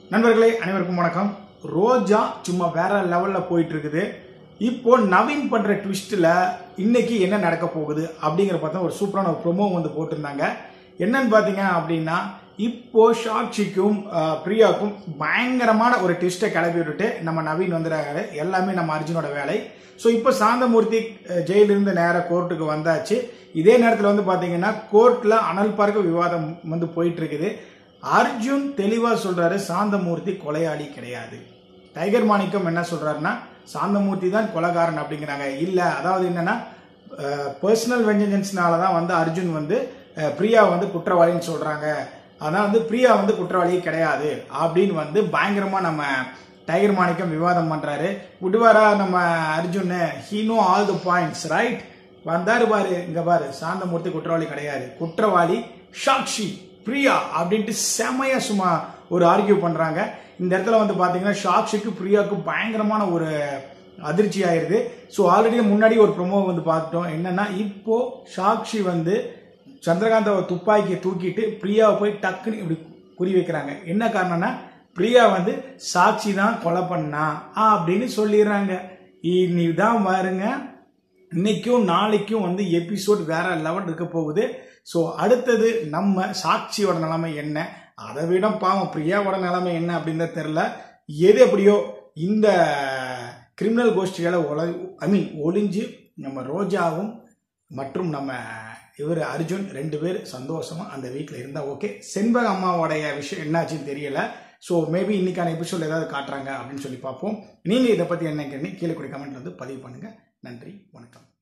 நண்பர்களே அனைவருக்கும் வணக்கம் ரோஜா சும்மா வேற லெவல்ல போயிட்டு இருக்குது இப்போ நவீன் பண்ற ட்விஸ்ட்ல இன்னைக்கு என்ன நடக்க போகுது அப்படிங்கிற பார்த்தா ஒரு சூப்பரான ஒரு ப்ரொமோ வந்து போட்டிருந்தாங்க என்னன்னு பாத்தீங்க அப்படின்னா இப்போ சாட்சிக்கும் அஹ், பிரியாவுக்கும் பயங்கரமான ஒரு ட்விஸ்ட்டை கிளப்பி விட்டுட்டு நம்ம நவீன் வந்துடுறாரு எல்லாமே நம்ம அர்ஜுனோட வேலை ஸோ இப்போ சாந்தமூர்த்தி அஹ், ஜெயிலிருந்து நேராக கோர்ட்டுக்கு வந்தாச்சு இதே நேரத்தில் வந்து பார்த்தீங்கன்னா கோர்ட்டில் அனல் பார்க்க விவாதம் வந்து போயிட்டு இருக்குது அர்ஜுன் தெளிவாக சொல்றாரு சாந்தமூர்த்தி கொலையாளி கிடையாது டைகர் மாணிக்கம் என்ன சொல்றாருன்னா சாந்தமூர்த்தி தான் கொலைகாரன் அப்படிங்கிறாங்க இல்ல அதாவது என்னன்னா பர்சனல் வெஞ்சன்ஸ்னால தான் வந்து அர்ஜுன் வந்து அஹ், பிரியா வந்து குற்றவாளின்னு சொல்றாங்க ஆனா வந்து பிரியா வந்து குற்றவாளி கிடையாது அப்படின்னு வந்து பயங்கரமா நம்ம டைகர் மாணிக்கம் விவாதம் பண்றாரு விடுவாரா நம்ம Arjun he know all the points right வந்தாரு பாரு இங்க பாரு சாந்தமூர்த்தி குற்றவாளி கிடையாது குற்றவாளி சாக்ஷி பிரியா அப்படின்ட்டு செமையா சும்மா ஒரு ஆர்கியூ பண்றாங்க இந்த இடத்துல வந்து பாத்தீங்கன்னா சாக்ஷிக்கு பிரியாவுக்கு பயங்கரமான ஒரு அதிர்ச்சி ஆயிருது ஸோ ஆல்ரெடி முன்னாடி ஒரு ப்ரொமோ வந்து பார்த்துட்டோம் என்னன்னா இப்போ சாக்ஷி வந்து சந்திரகாந்த துப்பாக்கியை தூக்கிட்டு பிரியாவை போய் டக்குன்னு இப்படி குறி வைக்கிறாங்க என்ன காரணம்னா பிரியா வந்து சாட்சி தான் கொலை பண்ணா அப்படின்னு சொல்லிடுறாங்க இனிதான் பாருங்க இன்னைக்கும் நாளைக்கும் வந்து எபிசோட் வேற லெவல் இருக்க போகுது ஸோ அடுத்தது நம்ம சாட்சியோட நிலைமை என்ன அதை விட பாவம் பிரியாவோட நிலைமை என்ன அப்படின்னு தெரில எது எப்படியோ இந்த கிரிமினல் கோஷ்டிகளை ஒள ஐ மீன் ஒளிஞ்சு நம்ம ரோஜாவும் மற்றும் நம்ம இவர் அர்ஜுன் ரெண்டு பேர் சந்தோஷமா அந்த வீட்டில் இருந்தா ஓகே செண்பக அம்மாவோடைய விஷயம் என்னாச்சுன்னு தெரியல ஸோ மேபி இன்னைக்கான எபிசோட் ஏதாவது காட்டுறாங்க அப்படின்னு சொல்லி பார்ப்போம் நீங்க இதை பத்தி என்ன கீழே கூட கமெண்ட்ல வந்து பதிவு பண்ணுங்க நன்றி வணக்கம்